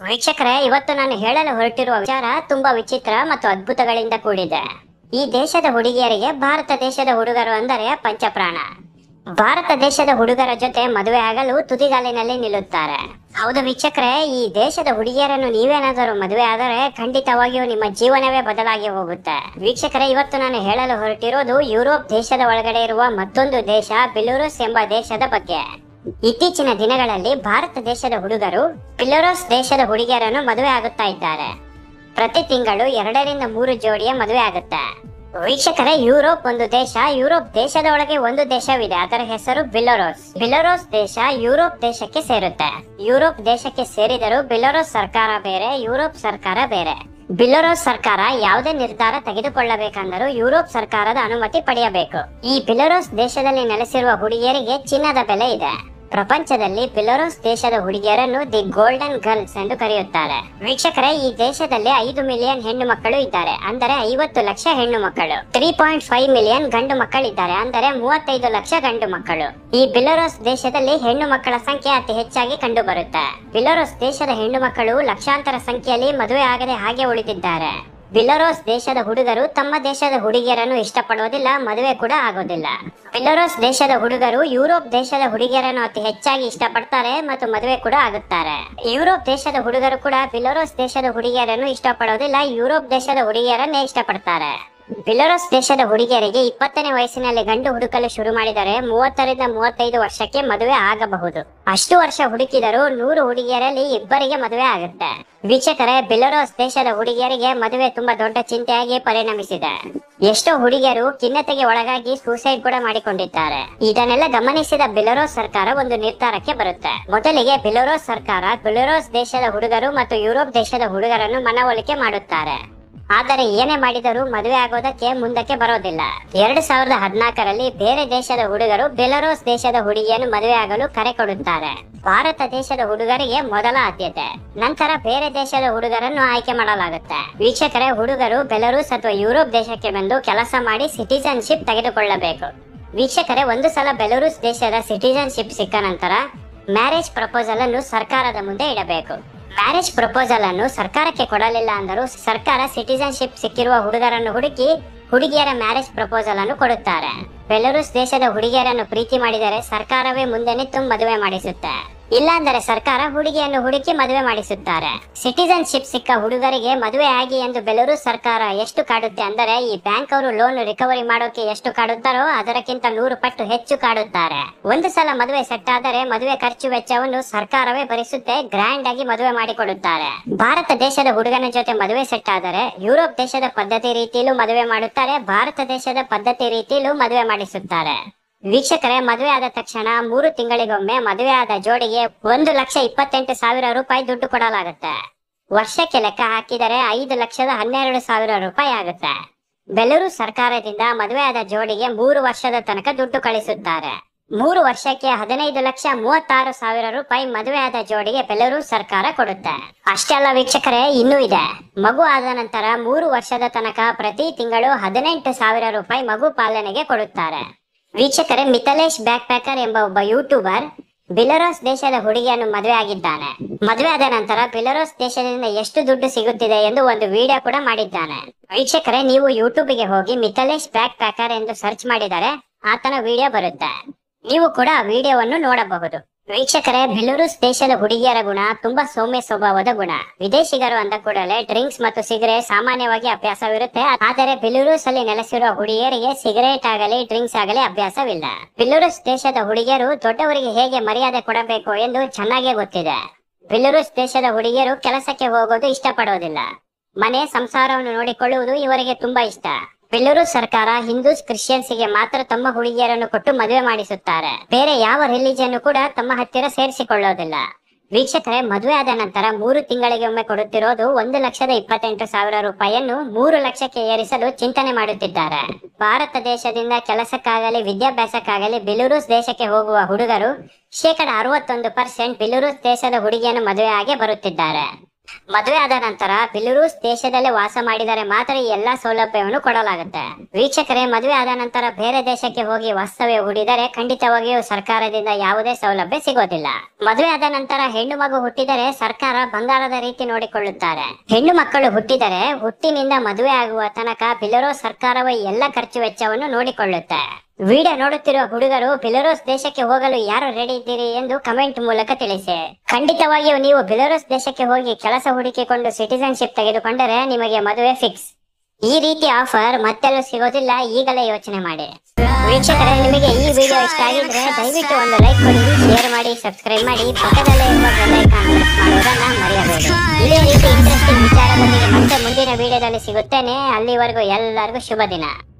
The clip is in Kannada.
ವೀಕ್ಷಕರೇ ಇವತ್ತು ನಾನು ಹೇಳಲು ಹೊರಟಿರುವ ವಿಚಾರ ತುಂಬಾ ವಿಚಿತ್ರ ಮತ್ತು ಅದ್ಭುತಗಳಿಂದ ಕೂಡಿದೆ ಈ ದೇಶದ ಹುಡುಗಿಯರಿಗೆ ಭಾರತ ದೇಶದ ಹುಡುಗರು ಅಂದರೆ ಪಂಚಪ್ರಾಣ ಭಾರತ ದೇಶದ ಹುಡುಗರ ಜೊತೆ ಮದುವೆ ಆಗಲು ತುದಿಗಾಲಿನಲ್ಲಿ ನಿಲ್ಲುತ್ತಾರೆ ಹೌದು ವೀಕ್ಷಕರೇ ಈ ದೇಶದ ಹುಡುಗಿಯರನ್ನು ನೀವೇನಾದರೂ ಮದುವೆ ಆದರೆ ಖಂಡಿತವಾಗಿಯೂ ನಿಮ್ಮ ಜೀವನವೇ ಬದಲಾಗಿ ಹೋಗುತ್ತೆ ವೀಕ್ಷಕರೇ ಇವತ್ತು ನಾನು ಹೇಳಲು ಹೊರಟಿರೋದು ಯುರೋಪ್ ದೇಶದ ಒಳಗಡೆ ಇರುವ ಮತ್ತೊಂದು ದೇಶ ಬಿಲೋರಸ್ ಎಂಬ ದೇಶದ ಬಗ್ಗೆ ಇತ್ತೀಚಿನ ದಿನಗಳಲ್ಲಿ ಭಾರತ ದೇಶದ ಹುಡುಗರು ಪಿಲೋರೋಸ್ ದೇಶದ ಹುಡುಗಿಯರನ್ನು ಮದುವೆ ಆಗುತ್ತಾ ಇದ್ದಾರೆ ಪ್ರತಿ ತಿಂಗಳು ಎರಡರಿಂದ ಮೂರು ಜೋಡಿಯ ಮದುವೆ ಆಗುತ್ತೆ ವೀಕ್ಷಕರೇ ಯುರೋಪ್ ಒಂದು ದೇಶ ಯುರೋಪ್ ದೇಶದ ಒಳಗೆ ಒಂದು ದೇಶವಿದೆ ಅದರ ಹೆಸರು ಬಿಲೋರೋಸ್ ಬಿಲೋರೋಸ್ ದೇಶ ಯುರೋಪ್ ದೇಶಕ್ಕೆ ಸೇರುತ್ತೆ ಯುರೋಪ್ ದೇಶಕ್ಕೆ ಸೇರಿದರೂ ಬಿಲೋರೋಸ್ ಸರ್ಕಾರ ಬೇರೆ ಯುರೋಪ್ ಸರ್ಕಾರ ಬೇರೆ ಬಿಲೋರೋಸ್ ಸರ್ಕಾರ ಯಾವುದೇ ನಿರ್ಧಾರ ತೆಗೆದುಕೊಳ್ಳಬೇಕೆಂದರೂ ಯುರೋಪ್ ಸರ್ಕಾರದ ಅನುಮತಿ ಪಡೆಯಬೇಕು ಈ ಬಿಲೋರೋಸ್ ದೇಶದಲ್ಲಿ ನೆಲೆಸಿರುವ ಹುಡುಗಿಯರಿಗೆ ಚಿನ್ನದ ಬೆಲೆ ಇದೆ ಪ್ರಪಂಚದಲ್ಲಿ ಬಿಲೋರೋಸ್ ದೇಶದ ಹುಡುಗಿಯರನ್ನು ದಿ ಗೋಲ್ಡನ್ ಗರ್ಲ್ಸ್ ಎಂದು ಕರೆಯುತ್ತಾರೆ ವೀಕ್ಷಕರೇ ಈ ದೇಶದಲ್ಲಿ ಐದು ಮಿಲಿಯನ್ ಹೆಣ್ಣು ಮಕ್ಕಳು ಇದ್ದಾರೆ ಅಂದರೆ ಐವತ್ತು ಲಕ್ಷ ಹೆಣ್ಣು ಮಕ್ಕಳು ತ್ರೀ ಪಾಯಿಂಟ್ ಫೈವ್ ಮಿಲಿಯನ್ ಗಂಡು ಮಕ್ಕಳಿದ್ದಾರೆ ಅಂದರೆ ಮೂವತ್ತೈದು ಲಕ್ಷ ಗಂಡು ಮಕ್ಕಳು ಈ ಬಿಲೋರೋಸ್ ದೇಶದಲ್ಲಿ ಹೆಣ್ಣು ಮಕ್ಕಳ ಸಂಖ್ಯೆ ಅತಿ ಹೆಚ್ಚಾಗಿ ಕಂಡು ಬರುತ್ತೆ ಬಿಲೋರೋಸ್ ದೇಶದ ಹೆಣ್ಣು ಮಕ್ಕಳು ಲಕ್ಷಾಂತರ ಸಂಖ್ಯೆಯಲ್ಲಿ ಮದುವೆ ಆಗದೆ ಹಾಗೆ ಉಳಿದಿದ್ದಾರೆ ಬಿಲರೋಸ್ ದೇಶದ ಹುಡುಗರು ತಮ್ಮ ದೇಶದ ಹುಡುಗಿಯರನ್ನು ಇಷ್ಟಪಡೋದಿಲ್ಲ ಮದುವೆ ಕೂಡ ಆಗೋದಿಲ್ಲ ಬಿಲರೋಸ್ ದೇಶದ ಹುಡುಗರು ಯುರೋಪ್ ದೇಶದ ಹುಡುಗಿಯರನ್ನು ಅತಿ ಹೆಚ್ಚಾಗಿ ಇಷ್ಟಪಡ್ತಾರೆ ಮತ್ತು ಮದುವೆ ಕೂಡ ಆಗುತ್ತಾರೆ ಯುರೋಪ್ ದೇಶದ ಹುಡುಗರು ಕೂಡ ಬಿಲರೋಸ್ ದೇಶದ ಹುಡುಗಿಯರನ್ನು ಇಷ್ಟಪಡೋದಿಲ್ಲ ಯುರೋಪ್ ದೇಶದ ಹುಡುಗಿಯರನ್ನೇ ಇಷ್ಟಪಡ್ತಾರೆ ಬಿಲರೋಸ್ ದೇಶದ ಹುಡುಗಿಯರಿಗೆ ಇಪ್ಪತ್ತನೇ ವಯಸ್ಸಿನಲ್ಲಿ ಗಂಡು ಹುಡುಕಲು ಶುರು ಮಾಡಿದರೆ ಮೂವತ್ತರಿಂದ ಮೂವತ್ತೈದು ವರ್ಷಕ್ಕೆ ಮದುವೆ ಆಗಬಹುದು ಅಷ್ಟು ವರ್ಷ ಹುಡುಕಿದರೂ ನೂರು ಹುಡುಗಿಯರಲ್ಲಿ ಇಬ್ಬರಿಗೆ ಮದುವೆ ಆಗುತ್ತೆ ವೀಕ್ಷಕರೇ ಬಿಲರೋಸ್ ದೇಶದ ಹುಡುಗಿಯರಿಗೆ ಮದುವೆ ತುಂಬಾ ದೊಡ್ಡ ಚಿಂತೆಯಾಗಿ ಪರಿಣಮಿಸಿದೆ ಎಷ್ಟೋ ಹುಡುಗಿಯರು ಖಿನ್ನತೆಗೆ ಒಳಗಾಗಿ ಸೂಸೈಡ್ ಕೂಡ ಮಾಡಿಕೊಂಡಿದ್ದಾರೆ ಇದನ್ನೆಲ್ಲ ಗಮನಿಸಿದ ಬಿಲರೋಸ್ ಸರ್ಕಾರ ಒಂದು ನಿರ್ಧಾರಕ್ಕೆ ಬರುತ್ತೆ ಮೊದಲಿಗೆ ಬಿಲರೋಸ್ ಸರ್ಕಾರ ಬಿಲರೋಸ್ ದೇಶದ ಹುಡುಗರು ಮತ್ತು ಯುರೋಪ್ ದೇಶದ ಹುಡುಗರನ್ನು ಮನವೊಲಿಕೆ ಮಾಡುತ್ತಾರೆ ಆದರೆ ಏನೇ ಮಾಡಿದರೂ ಮದುವೆ ಆಗೋದಕ್ಕೆ ಮುಂದಕ್ಕೆ ಬರೋದಿಲ್ಲ ಎರಡು ಸಾವಿರದ ಹದಿನಾಲ್ಕರಲ್ಲಿ ಬೇರೆ ದೇಶದ ಹುಡುಗರು ಬೆಲರೋಸ್ ದೇಶದ ಹುಡುಗಿಯನ್ನು ಮದುವೆ ಆಗಲು ಕರೆ ಕೊಡುತ್ತಾರೆ ಭಾರತ ದೇಶದ ಹುಡುಗರಿಗೆ ಮೊದಲ ಆದ್ಯತೆ ನಂತರ ಬೇರೆ ದೇಶದ ಹುಡುಗರನ್ನು ಆಯ್ಕೆ ಮಾಡಲಾಗುತ್ತೆ ವೀಕ್ಷಕರೇ ಹುಡುಗರು ಬೆಲರೂಸ್ ಅಥವಾ ಯುರೋಪ್ ದೇಶಕ್ಕೆ ಬಂದು ಕೆಲಸ ಮಾಡಿ ಸಿಟಿಜನ್ಶಿಪ್ ತೆಗೆದುಕೊಳ್ಳಬೇಕು ವೀಕ್ಷಕರೇ ಒಂದು ಸಲ ಬೆಲರೂಸ್ ದೇಶದ ಸಿಟಿಜನ್ಶಿಪ್ ಸಿಕ್ಕ ನಂತರ ಮ್ಯಾರೇಜ್ ಪ್ರಪೋಸಲ್ ಅನ್ನು ಸರ್ಕಾರದ ಮುಂದೆ ಇಡಬೇಕು ಮ್ಯಾರೇಜ್ ಪ್ರಪೋಸಲ್ ಅನ್ನು ಸರ್ಕಾರಕ್ಕೆ ಕೊಡಲಿಲ್ಲ ಅಂದರೂ ಸರ್ಕಾರ ಸಿಟಿಜನ್ಶಿಪ್ ಸಿಕ್ಕಿರುವ ಹುಡುಗರನ್ನು ಹುಡುಕಿ ಹುಡುಗಿಯರ ಮ್ಯಾರೇಜ್ ಪ್ರಪೋಸಲ್ ಅನ್ನು ಕೊಡುತ್ತಾರೆ ಬೆಲರೂಸ್ ದೇಶದ ಹುಡುಗಿಯರನ್ನು ಪ್ರೀತಿ ಮಾಡಿದರೆ ಸರ್ಕಾರವೇ ಮುಂದೆ ನಿಂತು ಮದುವೆ ಮಾಡಿಸುತ್ತೆ ಇಲ್ಲಾಂದರೆ ಸರ್ಕಾರ ಹುಡುಗಿಯನ್ನು ಹುಡುಕಿ ಮದುವೆ ಮಾಡಿಸುತ್ತಾರೆ ಸಿಟಿಜನ್ಶಿಪ್ ಸಿಕ್ಕ ಹುಡುಗರಿಗೆ ಮದುವೆ ಆಗಿ ಎಂದು ಬೆಲರೂಸ್ ಸರ್ಕಾರ ಎಷ್ಟು ಕಾಡುತ್ತೆ ಅಂದರೆ ಈ ಬ್ಯಾಂಕ್ ಅವರು ಲೋನ್ ರಿಕವರಿ ಮಾಡೋಕೆ ಎಷ್ಟು ಕಾಡುತ್ತಾರೋ ಅದಕ್ಕಿಂತ ನೂರು ಪಟ್ಟು ಹೆಚ್ಚು ಕಾಡುತ್ತಾರೆ ಒಂದು ಸಲ ಮದುವೆ ಸೆಟ್ ಆದರೆ ಮದುವೆ ಖರ್ಚು ವೆಚ್ಚವನ್ನು ಸರ್ಕಾರವೇ ಭರಿಸುತ್ತೆ ಗ್ರ್ಯಾಂಡ್ ಆಗಿ ಮದುವೆ ಮಾಡಿಕೊಡುತ್ತಾರೆ ಭಾರತ ದೇಶದ ಹುಡುಗನ ಜೊತೆ ಮದುವೆ ಸೆಟ್ ಆದರೆ ಯುರೋಪ್ ದೇಶದ ಪದ್ಧತಿ ರೀತಿಯಲ್ಲೂ ಮದುವೆ ಮಾಡುತ್ತಾರೆ ಭಾರತ ದೇಶದ ಪದ್ಧತಿ ರೀತಿಯಲ್ಲೂ ಮದುವೆ ಮಾಡಿಸುತ್ತಾರೆ ವೀಕ್ಷಕರೇ ಮದುವೆ ಆದ ತಕ್ಷಣ ಮೂರು ತಿಂಗಳಿಗೊಮ್ಮೆ ಮದುವೆ ಆದ ಜೋಡಿಗೆ ಒಂದು ಲಕ್ಷ ಇಪ್ಪತ್ತೆಂಟು ಸಾವಿರ ರೂಪಾಯಿ ದುಡ್ಡು ಕೊಡಲಾಗುತ್ತೆ ವರ್ಷಕ್ಕೆ ಲೆಕ್ಕ ಹಾಕಿದರೆ ಐದು ಲಕ್ಷದ ಹನ್ನೆರಡು ಸಾವಿರ ರೂಪಾಯಿ ಆಗುತ್ತೆ ಬೆಲೂರು ಸರ್ಕಾರದಿಂದ ಮದುವೆ ಆದ ಜೋಡಿಗೆ ಮೂರು ವರ್ಷದ ತನಕ ದುಡ್ಡು ಕಳಿಸುತ್ತಾರೆ ಮೂರು ವರ್ಷಕ್ಕೆ ಹದಿನೈದು ಲಕ್ಷ ಮೂವತ್ತಾರು ಸಾವಿರ ರೂಪಾಯಿ ಮದುವೆ ಆದ ಜೋಡಿಗೆ ಬೆಲೂರು ಸರ್ಕಾರ ಕೊಡುತ್ತೆ ಅಷ್ಟೇ ಅಲ್ಲ ವೀಕ್ಷಕರೇ ಇನ್ನೂ ಇದೆ ಮಗು ಆದ ನಂತರ ಮೂರು ವರ್ಷದ ತನಕ ಪ್ರತಿ ತಿಂಗಳು ಹದಿನೆಂಟು ಸಾವಿರ ರೂಪಾಯಿ ಮಗು ಪಾಲನೆಗೆ ಕೊಡುತ್ತಾರೆ ವೀಕ್ಷಕರೇ ಮಿಥಲೇಶ್ ಬ್ಯಾಕ್ ಪ್ಯಾಕರ್ ಎಂಬ ಒಬ್ಬ ಯೂಟ್ಯೂಬರ್ ಬಿಲರೋಸ್ ದೇಶದ ಹುಡುಗಿಯನ್ನು ಮದುವೆ ಆಗಿದ್ದಾನೆ ಮದುವೆ ಆದ ನಂತರ ಬಿಲರೋಸ್ ದೇಶದಿಂದ ಎಷ್ಟು ದುಡ್ಡು ಸಿಗುತ್ತಿದೆ ಎಂದು ಒಂದು ವಿಡಿಯೋ ಕೂಡ ಮಾಡಿದ್ದಾನೆ ವೀಕ್ಷಕರೇ ನೀವು ಯೂಟ್ಯೂಬ್ಗೆ ಹೋಗಿ ಮಿಥಲೇಶ್ ಬ್ಯಾಕ್ ಪ್ಯಾಕರ್ ಎಂದು ಸರ್ಚ್ ಮಾಡಿದರೆ ಆತನ ವಿಡಿಯೋ ಬರುತ್ತೆ ನೀವು ಕೂಡ ಆ ವಿಡಿಯೋವನ್ನು ನೋಡಬಹುದು ವೀಕ್ಷಕರೇ ಬೆಲೂರುಸ್ ದೇಶದ ಹುಡುಗಿಯರ ಗುಣ ತುಂಬಾ ಸೌಮ್ಯ ಸ್ವಭಾವದ ಗುಣ ವಿದೇಶಿಗರು ಅಂದ ಕೂಡಲೇ ಡ್ರಿಂಕ್ಸ್ ಮತ್ತು ಸಿಗರೇಟ್ ಸಾಮಾನ್ಯವಾಗಿ ಅಭ್ಯಾಸವಿರುತ್ತೆ ಆದರೆ ಬೆಲೂರುಸ್ ಅಲ್ಲಿ ನೆಲೆಸಿರುವ ಹುಡುಗಿಯರಿಗೆ ಸಿಗರೇಟ್ ಆಗಲಿ ಡ್ರಿಂಕ್ಸ್ ಆಗಲಿ ಅಭ್ಯಾಸವಿಲ್ಲ ಬೆಲೂರುಸ್ ದೇಶದ ಹುಡುಗಿಯರು ದೊಡ್ಡವರಿಗೆ ಹೇಗೆ ಮರ್ಯಾದೆ ಕೊಡಬೇಕು ಎಂದು ಚೆನ್ನಾಗೇ ಗೊತ್ತಿದೆ ಬೆಲೂರುಸ್ ದೇಶದ ಹುಡುಗಿಯರು ಕೆಲಸಕ್ಕೆ ಹೋಗೋದು ಇಷ್ಟಪಡೋದಿಲ್ಲ ಮನೆ ಸಂಸಾರವನ್ನು ನೋಡಿಕೊಳ್ಳುವುದು ಇವರಿಗೆ ತುಂಬಾ ಇಷ್ಟ ಬೆಲ್ಲೂರು ಸರ್ಕಾರ ಹಿಂದೂಸ್ ಕ್ರಿಶ್ಚಿಯನ್ಸ್ಗೆ ಮಾತ್ರ ತಮ್ಮ ಹುಡುಗಿಯರನ್ನು ಕೊಟ್ಟು ಮದುವೆ ಮಾಡಿಸುತ್ತಾರೆ ಬೇರೆ ಯಾವ ರಿಲಿಜನ್ ಕೂಡ ತಮ್ಮ ಹತ್ತಿರ ಸೇರಿಸಿಕೊಳ್ಳೋದಿಲ್ಲ ವೀಕ್ಷಕರೇ ಮದುವೆ ಆದ ನಂತರ ಮೂರು ತಿಂಗಳಿಗೆ ಒಮ್ಮೆ ಕೊಡುತ್ತಿರೋದು ಒಂದು ಲಕ್ಷದ ಇಪ್ಪತ್ತೆಂಟು ಸಾವಿರ ರೂಪಾಯಿಯನ್ನು ಮೂರು ಲಕ್ಷಕ್ಕೆ ಏರಿಸಲು ಚಿಂತನೆ ಮಾಡುತ್ತಿದ್ದಾರೆ ಭಾರತ ದೇಶದಿಂದ ಕೆಲಸಕ್ಕಾಗಲಿ ವಿದ್ಯಾಭ್ಯಾಸಕ್ಕಾಗಲಿ ಬೆಲೂರುಸ್ ದೇಶಕ್ಕೆ ಹೋಗುವ ಹುಡುಗರು ಶೇಕಡ ಅರವತ್ತೊಂದು ಪರ್ಸೆಂಟ್ ಬೆಲೂರುಸ್ ದೇಶದ ಹುಡುಗಿಯನ್ನು ಮದುವೆ ಆಗಿ ಬರುತ್ತಿದ್ದಾರೆ ಮದುವೆ ಆದ ನಂತರ ಬೆಲೂರುಸ್ ದೇಶದಲ್ಲೇ ವಾಸ ಮಾಡಿದರೆ ಮಾತ್ರ ಈ ಎಲ್ಲಾ ಸೌಲಭ್ಯವನ್ನು ಕೊಡಲಾಗುತ್ತೆ ವೀಕ್ಷಕರೇ ಮದುವೆ ಆದ ನಂತರ ಬೇರೆ ದೇಶಕ್ಕೆ ಹೋಗಿ ವಾಸ್ತವ್ಯ ಹೂಡಿದರೆ ಖಂಡಿತವಾಗಿಯೂ ಸರ್ಕಾರದಿಂದ ಯಾವುದೇ ಸೌಲಭ್ಯ ಸಿಗೋದಿಲ್ಲ ಮದುವೆ ಆದ ನಂತರ ಹೆಣ್ಣು ಮಗು ಹುಟ್ಟಿದರೆ ಸರ್ಕಾರ ಬಂಗಾರದ ರೀತಿ ನೋಡಿಕೊಳ್ಳುತ್ತಾರೆ ಹೆಣ್ಣು ಮಕ್ಕಳು ಹುಟ್ಟಿದರೆ ಹುಟ್ಟಿನಿಂದ ಮದುವೆ ಆಗುವ ತನಕ ಬೆಲರೋಸ್ ಸರ್ಕಾರವೇ ಎಲ್ಲ ಖರ್ಚು ವೆಚ್ಚವನ್ನು ನೋಡಿಕೊಳ್ಳುತ್ತೆ ವಿಡಿಯೋ ನೋಡುತ್ತಿರುವ ಹುಡುಗರು ಬೆಲರೋಸ್ ದೇಶಕ್ಕೆ ಹೋಗಲು ಯಾರು ರೆಡಿ ಇದ್ದೀರಿ ಎಂದು ಕಮೆಂಟ್ ಮೂಲಕ ತಿಳಿಸಿ ಖಂಡಿತವಾಗಿಯೂ ನೀವು ಬೆಲರೋಸ್ ದೇಶಕ್ಕೆ ಹೋಗಿ ಕೆಲಸ ಹುಡುಕಿಕೊಂಡು ಸಿಟಿಸನ್ಶಿಪ್ ತೆಗೆದುಕೊಂಡರೆ ನಿಮಗೆ ಮದುವೆ ಫಿಕ್ಸ್ ಈ ರೀತಿ ಆಫರ್ ಮತ್ತೆಲ್ಲೂ ಸಿಗೋದಿಲ್ಲ ಈಗಲೇ ಯೋಚನೆ ಮಾಡಿ ವೀಕ್ಷಕರೇ ನಿಮಗೆ ಈ ವಿಡಿಯೋ ಇಷ್ಟ ಆಗಿದ್ರೆ ದಯವಿಟ್ಟು ಒಂದು ಲೈಕ್ ಕೊಡಿ ಶೇರ್ ಮಾಡಿ ಸಬ್ಸ್ಕ್ರೈಬ್ ಮಾಡಿ ಪಕ್ಕದಲ್ಲೇ ಇರುವ ಬೆಲ್ ಐಕಾನ್ ಪ್ರೆಸ್ ಮಾಡೋದನ್ನ ಮರೆಯಬೇಡಿ ಇದೇ ರೀತಿ ಇಂಟ್ರೆಸ್ಟಿಂಗ್ ವಿಚಾರದೊಂದಿಗೆ ಮತ್ತೆ ಮುಂದಿನ ವಿಡಿಯೋದಲ್ಲಿ ಸಿಗುತ್ತೇನೆ ಅಲ್ಲಿವರೆಗೂ ಎಲ್ಲರಿಗೂ ಶುಭ ದಿನ